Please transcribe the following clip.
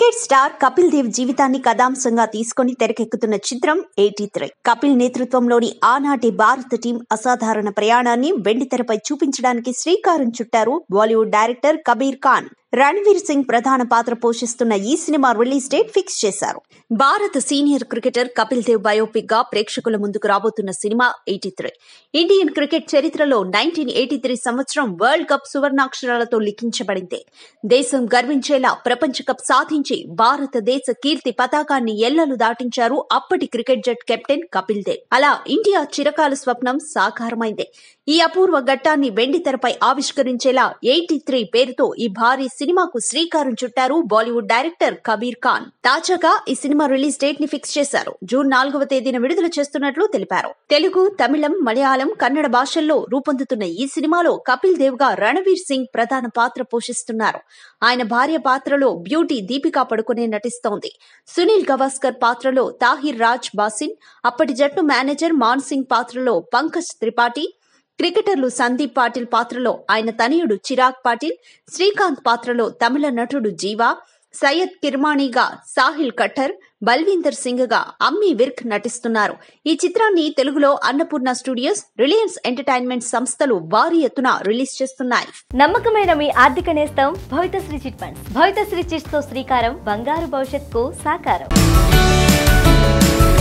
cricket star Kapil Dev జీవితాన్ని కథాంశంగా తీసుకొని తెరకెక్కుతున్న చిత్రం ఎయిటీ త్రీ కపిల్ నేతృత్వంలోని ఆనాటి భారత టీం అసాధారణ ప్రయాణాన్ని వెండితెరపై చూపించడానికి శ్రీకారం చుట్టారు బాలీవుడ్ డైరెక్టర్ కబీర్ ఖాన్ రణ్వీర్ సింగ్ ప్రధాన పాత్ర పోషిస్తున్న ఈ సినిమా రిలీజ్ డేట్ ఫిక్స్ చేశారు భారత senior cricketer Kapil Dev biopic గా ప్రేక్షకుల ముందుకు రాబోతున్న cinema eighty three Indian cricket చరిత్రలో నైన్టీన్ ఎయిటీ త్రీ సంవత్సరం వరల్డ్ కప్ సువర్ణాక్షరాలతో లిఖించబడింది దేశం గర్వించేలా ప్రపంచ కప్ సాధించి భారతదేశ కీర్తి పతాకాన్ని ఎల్లలు దాటించారు అప్పటి క్రికెట్ జట్ కెప్టెన్ కపిల్ దేవ్ అలా ఇండియా చిరకాల స్వప్నం సాకారమైంది ఈ అపూర్వ ఘట్టాన్ని వెండి తెరపై ఆవిష్కరించేలా ఎయిటీ త్రీ పేరుతో ఈ భారీ సినిమాకు శ్రీకారం చుట్టారు బాలీవుడ్ డైరెక్టర్ కబీర్ ఖాన్ తాజాగా ఈ సినిమా రిలీజ్ డేట్ ని ఫిక్స్ చేశారు జూన్ నాలుగవ తేదీన విడుదల చేస్తున్నట్లు తెలిపారు తెలుగు తమిళం మలయాళం కన్నడ భాషల్లో రూపొందుతున్న ఈ సినిమాలో కపిల్ దేవ్ గా రణవీర్ సింగ్ ప్రధాన పాత్ర పోషిస్తున్నారు ఆయన భార్య పాత్రలో బ్యూటీ దీపికా పడుకునే నటిస్తోంది సునీల్ గవాస్కర్ పాత్రలో తాహిర్ రాజ్ బాసిన్ అప్పటి జట్టు మేనేజర్ మాన్ సింగ్ పాత్రలో పంకజ్ త్రిపాఠి క్రికెటర్లు సందీప్ పాటిల్ పాత్రలో ఆయన తనయుడు చిరాగ్ పాటిల్ శ్రీకాంత్ పాత్రలో తమిళ నటుడు జీవా సయ్యద్ కిర్మాణిగా సాహిల్ కఠర్ బల్వీందర్ సింగ్ గా అమ్మి విర్క్ నటిస్తున్నారు ఈ చిత్రాన్ని తెలుగులో అన్నపూర్ణ స్టూడియోస్ రిలయన్స్ ఎంటర్టైన్మెంట్ సంస్థలు భారీ ఎత్తున రిలీజ్ చేస్తున్నాయి నమ్మకమైన మీ ఆర్థిక నేస్తం Bhavithasri chit funds Bhavithasri chits తో శ్రీకారం బంగారు భవిష్యత్తుకు సాకారం